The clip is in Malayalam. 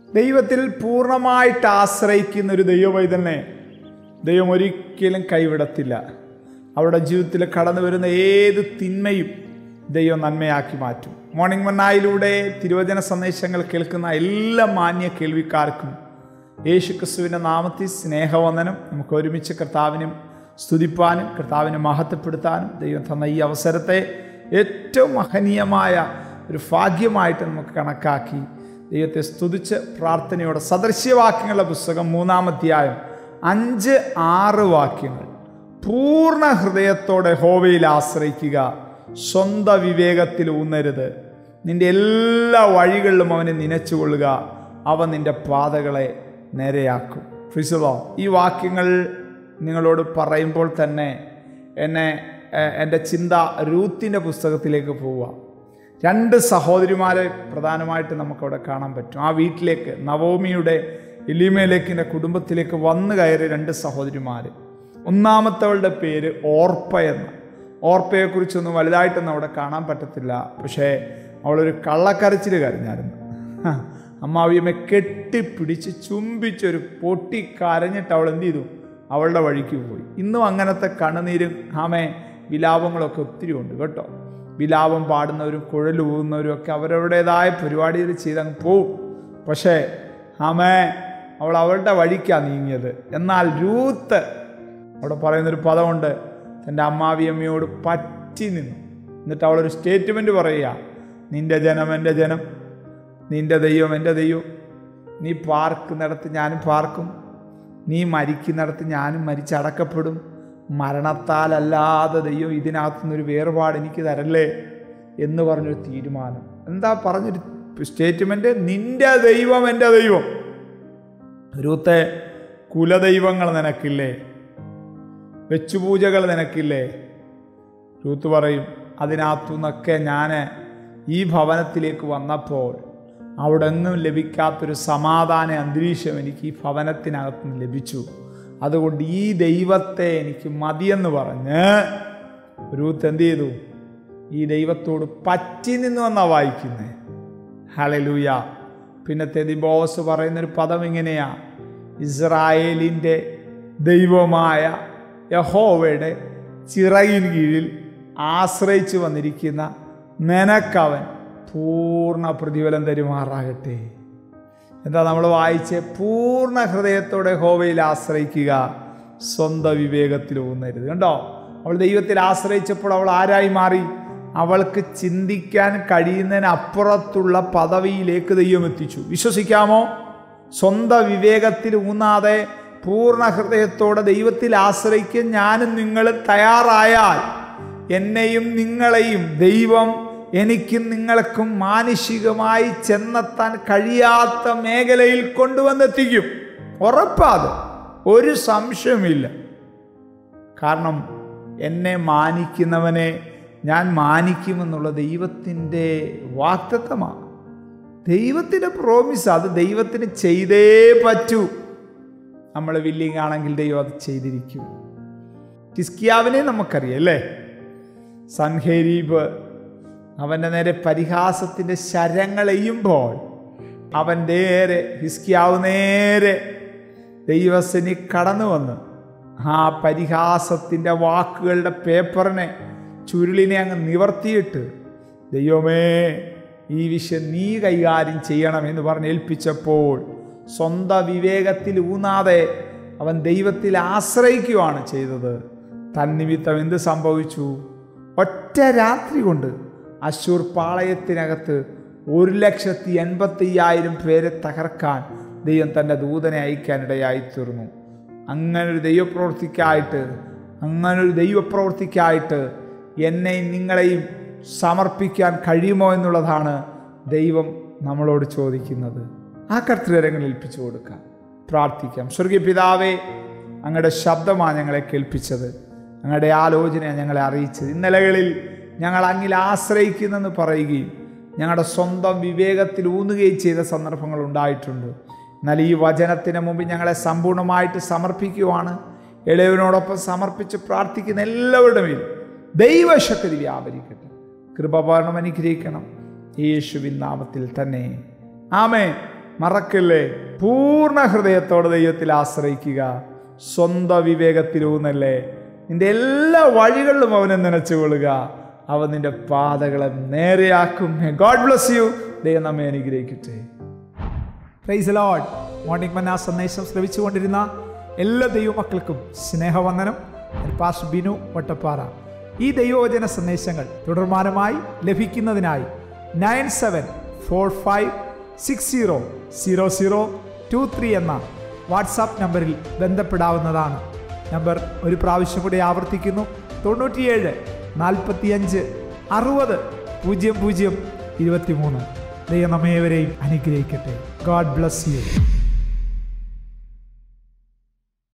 ദൈവത്തിൽ പൂർണ്ണമായിട്ട് ആശ്രയിക്കുന്ന ഒരു ദൈവവൈതനെ ദൈവം ഒരിക്കലും കൈവിടത്തില്ല അവരുടെ ജീവിതത്തിൽ കടന്നു വരുന്ന ഏത് തിന്മയും ദൈവം നന്മയാക്കി മാറ്റും മോർണിംഗ് മണ്ണായിലൂടെ തിരുവചന സന്ദേശങ്ങൾ കേൾക്കുന്ന എല്ലാ മാന്യ കേൾവിക്കാർക്കും യേശു ക്രിസ്തുവിൻ്റെ നാമത്തിൽ സ്നേഹവന്ദനം നമുക്ക് ഒരുമിച്ച് കർത്താവിനും സ്തുതിപ്പാനും കർത്താവിനെ മഹത്വപ്പെടുത്താനും ദൈവം തന്ന ഈ അവസരത്തെ ഏറ്റവും മഹനീയമായ ഒരു ഭാഗ്യമായിട്ട് നമുക്ക് കണക്കാക്കി ദൈവത്തെ സ്തുതിച്ച് പ്രാർത്ഥനയോടെ സദൃശ്യവാക്യങ്ങളുടെ പുസ്തകം മൂന്നാമധ്യായം അഞ്ച് ആറ് വാക്യങ്ങൾ പൂർണ്ണ ഹൃദയത്തോടെ ഹോവയിൽ ആശ്രയിക്കുക സ്വന്ത വിവേകത്തിൽ ഊന്നരുത് നിന്റെ എല്ലാ വഴികളിലും അവനെ നനച്ചുകൊള്ളുക അവ നിന്റെ പാതകളെ നേരെയാക്കും ഫിസുലോ ഈ വാക്യങ്ങൾ നിങ്ങളോട് പറയുമ്പോൾ തന്നെ എന്നെ എ- എൻ്റെ ചിന്ത രൂത്തിൻ്റെ പുസ്തകത്തിലേക്ക് പോവുക രണ്ട് സഹോദരിമാരെ പ്രധാനമായിട്ട് നമുക്കവിടെ കാണാൻ പറ്റും ആ വീട്ടിലേക്ക് നവോമിയുടെ എലിമേലേക്കിൻ്റെ കുടുംബത്തിലേക്ക് വന്നു കയറി രണ്ട് സഹോദരിമാർ ഒന്നാമത്തവളുടെ പേര് ഓർപ്പ എന്ന ഓർപ്പയെക്കുറിച്ചൊന്നും വലുതായിട്ടൊന്നും അവിടെ കാണാൻ പറ്റത്തില്ല പക്ഷേ അവളൊരു കള്ളക്കരച്ചിൽ കരഞ്ഞായിരുന്നു ഹ, അമ്മാവിയമ്മ കെട്ടിപ്പിടിച്ച് ചുംബിച്ചൊരു പൊട്ടി കരഞ്ഞിട്ട് അവൾ എന്ത് ചെയ്തു അവളുടെ വഴിക്ക് പോയി ഇന്നും അങ്ങനത്തെ കണ്ണുനീരും ആമേ വിലാപങ്ങളൊക്കെ ഒത്തിരി ഉണ്ട് കേട്ടോ വിലാപം പാടുന്നവരും കുഴൽ ഊതുന്നവരും ഒക്കെ അവരവരുടേതായ പരിപാടികൾ ചെയ്തങ്ങ് പോവും പക്ഷേ ആമേ അവൾ അവളുടെ വഴിക്കാണ് നീങ്ങിയത് എന്നാൽ രൂത്ത് അവിടെ പറയുന്നൊരു പദമുണ്ട് തൻ്റെ അമ്മാവിയമ്മയോട് പറ്റി നിന്നു എന്നിട്ട് അവളൊരു സ്റ്റേറ്റ്മെൻറ്റ് പറയുക നിന്റെ ജനം എൻ്റെ ജനം നിന്റെ ദൈവം എൻ്റെ ദൈവം നീ പാർക്കുന്നിടത്ത് ഞാനും പാർക്കും നീ മരിക്കുന്നിടത്ത് ഞാനും മരിച്ചടക്കപ്പെടും മരണത്താലല്ലാതെ ദൈവം ഇതിനകത്തുനിന്നൊരു വേർപാട് എനിക്ക് തരല്ലേ എന്ന് പറഞ്ഞൊരു തീരുമാനം എന്താ പറഞ്ഞൊരു സ്റ്റേറ്റ്മെൻറ്റ് നിന്റെ ദൈവം എൻ്റെ ദൈവം രൂത്തെ കുലദൈവങ്ങൾ നിനക്കില്ലേ വെച്ചുപൂജകൾ നിനക്കില്ലേ രൂത്ത് പറയും അതിനകത്തു നിന്നൊക്കെ ഞാൻ ഈ ഭവനത്തിലേക്ക് വന്നപ്പോൾ അവിടെ എങ്ങും ലഭിക്കാത്തൊരു സമാധാന അന്തരീക്ഷം എനിക്ക് ഈ ഭവനത്തിനകത്ത് നിന്ന് ലഭിച്ചു അതുകൊണ്ട് ഈ ദൈവത്തെ എനിക്ക് മതിയെന്ന് പറഞ്ഞ് രൂത്ത് എന്ത് ചെയ്തു ഈ ദൈവത്തോട് പറ്റി നിന്ന് വന്നാ വായിക്കുന്നത് ഹലലൂയ പിന്നത്തെ ദിബോസ് പറയുന്നൊരു പദം ഇങ്ങനെയാ ഇസ്രായേലിൻ്റെ ദൈവമായ യഹോവയുടെ ചിറകിൻ കീഴിൽ ആശ്രയിച്ചു വന്നിരിക്കുന്ന നിനക്കവൻ പൂർണ്ണ പ്രതിഫലം തരുമാറാകട്ടെ എന്താ നമ്മൾ വായിച്ച് പൂർണ്ണ ഹൃദയത്തോടെ ഹോവയിൽ ആശ്രയിക്കുക സ്വന്തം വിവേകത്തിൽ ഊന്നരുത് കണ്ടോ അവൾ ദൈവത്തിൽ ആശ്രയിച്ചപ്പോൾ അവൾ ആരായി മാറി അവൾക്ക് ചിന്തിക്കാൻ കഴിയുന്നതിനപ്പുറത്തുള്ള പദവിയിലേക്ക് ദൈവം എത്തിച്ചു വിശ്വസിക്കാമോ സ്വന്തം വിവേകത്തിൽ ഊന്നാതെ പൂർണ്ണ ഹൃദയത്തോടെ ദൈവത്തിൽ ആശ്രയിക്കാൻ ഞാനും നിങ്ങൾ തയ്യാറായാൽ എന്നെയും നിങ്ങളെയും ദൈവം എനിക്കും നിങ്ങൾക്കും മാനുഷികമായി ചെന്നെത്താൻ കഴിയാത്ത മേഖലയിൽ കൊണ്ടുവന്നെത്തിക്കും ഉറപ്പാത് ഒരു സംശയമില്ല കാരണം എന്നെ മാനിക്കുന്നവനെ ഞാൻ മാനിക്കുമെന്നുള്ള ദൈവത്തിൻ്റെ വാക്തത്വമാണ് ദൈവത്തിൻ്റെ പ്രോമിസ് അത് ദൈവത്തിന് ചെയ്തേ പറ്റൂ നമ്മൾ വില്ലിങ് ആണെങ്കിൽ ദൈവം അത് ചെയ്തിരിക്കും ഹിസ്കിയാവിനെ നമുക്കറിയാം അല്ലേ സൻഹേരീബ് അവൻ്റെ നേരെ പരിഹാസത്തിൻ്റെ ശരങ്ങളെയ്യുമ്പോൾ അവൻ നേരെ ഹിസ്കിയാവ് നേരെ ദൈവസനി കടന്നു വന്ന് ആ പരിഹാസത്തിൻ്റെ വാക്കുകളുടെ പേപ്പറിനെ ചുരുളിനെ അങ്ങ് നിവർത്തിയിട്ട് ദൈവമേ ഈ വിഷയം നീ കൈകാര്യം ചെയ്യണമെന്ന് പറഞ്ഞ് ഏൽപ്പിച്ചപ്പോൾ സ്വന്തം വിവേകത്തിൽ ഊന്നാതെ അവൻ ദൈവത്തിൽ ആശ്രയിക്കുകയാണ് ചെയ്തത് തന്നിമിത്തം എന്ത് സംഭവിച്ചു ഒറ്റ രാത്രി കൊണ്ട് അശൂർ പാളയത്തിനകത്ത് ഒരു ലക്ഷത്തി എൺപത്തി അയ്യായിരം പേരെ തകർക്കാൻ ദൈവം തൻ്റെ ദൂതനെ അയക്കാനിടയായി തീർന്നു അങ്ങനൊരു ദൈവപ്രവൃത്തിക്കായിട്ട് അങ്ങനൊരു ദൈവപ്രവൃത്തിക്കായിട്ട് എന്നെയും നിങ്ങളെയും സമർപ്പിക്കാൻ കഴിയുമോ എന്നുള്ളതാണ് ദൈവം നമ്മളോട് ചോദിക്കുന്നത് ആ കർത്തൃകരങ്ങൾ ഏൽപ്പിച്ചു കൊടുക്കാം പ്രാർത്ഥിക്കാം സ്വർഗീയ പിതാവേ അങ്ങയുടെ ശബ്ദമാണ് ഞങ്ങളെ കേൾപ്പിച്ചത് അങ്ങയുടെ ആലോചന ഞങ്ങളെ അറിയിച്ചത് ഇന്നലകളിൽ ഞങ്ങൾ അങ്ങിൽ ആശ്രയിക്കുന്നെന്ന് പറയുകയും ഞങ്ങളുടെ സ്വന്തം വിവേകത്തിൽ ഊന്നുകയും ചെയ്ത സന്ദർഭങ്ങൾ ഉണ്ടായിട്ടുണ്ട് എന്നാൽ ഈ വചനത്തിന് മുമ്പ് ഞങ്ങളെ സമ്പൂർണ്ണമായിട്ട് സമർപ്പിക്കുവാണ് ഇളയവനോടൊപ്പം സമർപ്പിച്ച് പ്രാർത്ഥിക്കുന്ന എല്ലാവരുടെ മേലും ദൈവശക്തി വ്യാപരിക്കട്ടെ കൃപപൂർണം അനുഗ്രഹിക്കണം യേശുവിൻ നാമത്തിൽ തന്നെ ആമേ മറക്കല്ലേ പൂർണ്ണ ഹൃദയത്തോടെ ദൈവത്തിൽ ആശ്രയിക്കുക സ്വന്തം വിവേകത്തിലൂന്നല്ലേ നിന്റെ എല്ലാ വഴികളിലും അവനെ നനച്ചുകൊള്ളുക അവൻ നിന്റെ പാതകളെ നേരെയാക്കും ഗോഡ് ബ്ലസ് യു ദൈവം നമ്മെ അനുഗ്രഹിക്കട്ടെ പ്രൈസ് ലോഡ് മോർണിംഗ് മന്ന സന്ദേശം ശ്രവിച്ചുകൊണ്ടിരുന്ന എല്ലാ ദൈവമക്കൾക്കും സ്നേഹവന്ദനം ഞാൻ പാസ് ബിനു വട്ടപ്പാറ ഈ ദൈവവചന സന്ദേശങ്ങൾ തുടർമാനമായി ലഭിക്കുന്നതിനായി nine seven four five six zero zero zero two three എന്ന വാട്സാപ്പ് നമ്പറിൽ ബന്ധപ്പെടാവുന്നതാണ് നമ്പർ ഒരു പ്രാവശ്യം കൂടി ആവർത്തിക്കുന്നു തൊണ്ണൂറ്റിയേഴ് നാൽപ്പത്തിയഞ്ച് അറുപത് പൂജ്യം പൂജ്യം ഇരുപത്തിമൂന്ന് ദൈവം നമ്മേവരെയും അനുഗ്രഹിക്കട്ടെ ഗോഡ് ബ്ലസ് യു